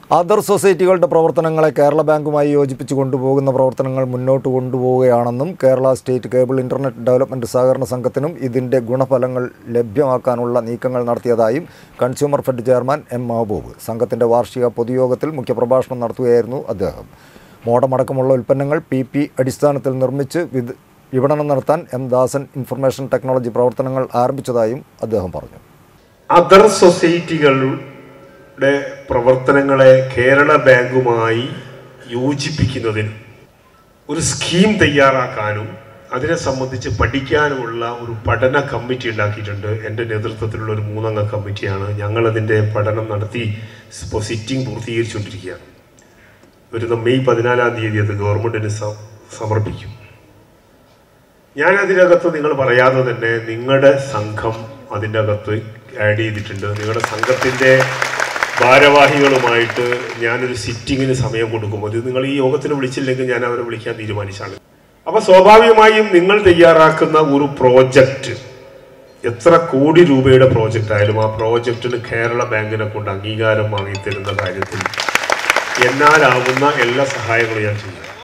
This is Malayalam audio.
അതർ സൊസൈറ്റികളുടെ പ്രവർത്തനങ്ങളെ കേരള ബാങ്കുമായി യോജിപ്പിച്ച് കൊണ്ടുപോകുന്ന പ്രവർത്തനങ്ങൾ മുന്നോട്ട് കൊണ്ടുപോവുകയാണെന്നും Kerala state cable internet development സഹകരണ സംഘത്തിനും ഇതിൻ്റെ ഗുണഫലങ്ങൾ ലഭ്യമാക്കാനുള്ള നീക്കങ്ങൾ നടത്തിയതായും consumer fed chairman M Mahboob സംഘത്തിൻ്റെ വാർഷിക പൊതുയോഗത്തിൽ മുഖ്യപ്രഭാഷണം നടത്തുകയായിരുന്നു അദ്ദേഹം മോഡമടക്കമുള്ള ഉൽപ്പന്നങ്ങൾ പി പി അടിസ്ഥാനത്തിൽ നിർമ്മിച്ച് വിത് വിപണനം നടത്താൻ എം ദാസൻ ഇൻഫർമേഷൻ ടെക്നോളജി പ്രവർത്തനങ്ങൾ ആരംഭിച്ചതായും അദ്ദേഹം പറഞ്ഞു അതർ സൊസൈറ്റികളുടെ പ്രവർത്തനങ്ങളെ കേരള ബാങ്കുമായി യോജിപ്പിക്കുന്നതിന് ഒരു സ്കീം തയ്യാറാക്കാനും അതിനെ സംബന്ധിച്ച് പഠിക്കാനുമുള്ള ഒരു പഠന കമ്മിറ്റി ഉണ്ടാക്കിയിട്ടുണ്ട് എൻ്റെ നേതൃത്വത്തിലുള്ള ഒരു മൂന്നംഗ കമ്മിറ്റിയാണ് ഞങ്ങൾ അതിൻ്റെ പഠനം നടത്തി ഇപ്പോൾ സിറ്റിംഗ് പൂർത്തീകരിച്ചുകൊണ്ടിരിക്കുകയാണ് വരുന്ന മെയ് പതിനാലാം തീയതി അത് ഗവൺമെൻറ്റിന് സ- സമർപ്പിക്കും ഞാൻ അതിനകത്ത് നിങ്ങൾ പറയാതെ തന്നെ നിങ്ങളുടെ സംഘം അതിൻ്റെ അകത്ത് ആഡ് ചെയ്തിട്ടുണ്ട് നിങ്ങളുടെ സംഘത്തിൻ്റെ ഭാരവാഹികളുമായിട്ട് ഞാനൊരു സിറ്റിങ്ങിന് സമയം കൊടുക്കും അത് നിങ്ങൾ ഈ യോഗത്തിന് വിളിച്ചില്ലെങ്കിൽ ഞാൻ അവരെ വിളിക്കാൻ തീരുമാനിച്ചാണ് അപ്പൊ സ്വാഭാവികമായും നിങ്ങൾ തയ്യാറാക്കുന്ന ഒരു പ്രോജക്റ്റ് എത്ര കോടി രൂപയുടെ പ്രോജക്റ്റ് ആയാലും ആ പ്രോജക്റ്റിന് കേരള ബാങ്കിനെ കൊണ്ട് അംഗീകാരം വാങ്ങിത്തരുന്ന കാര്യത്തിൽ എന്നാലാവുന്ന എല്ലാ സഹായങ്ങളും ഞാൻ ചെയ്യും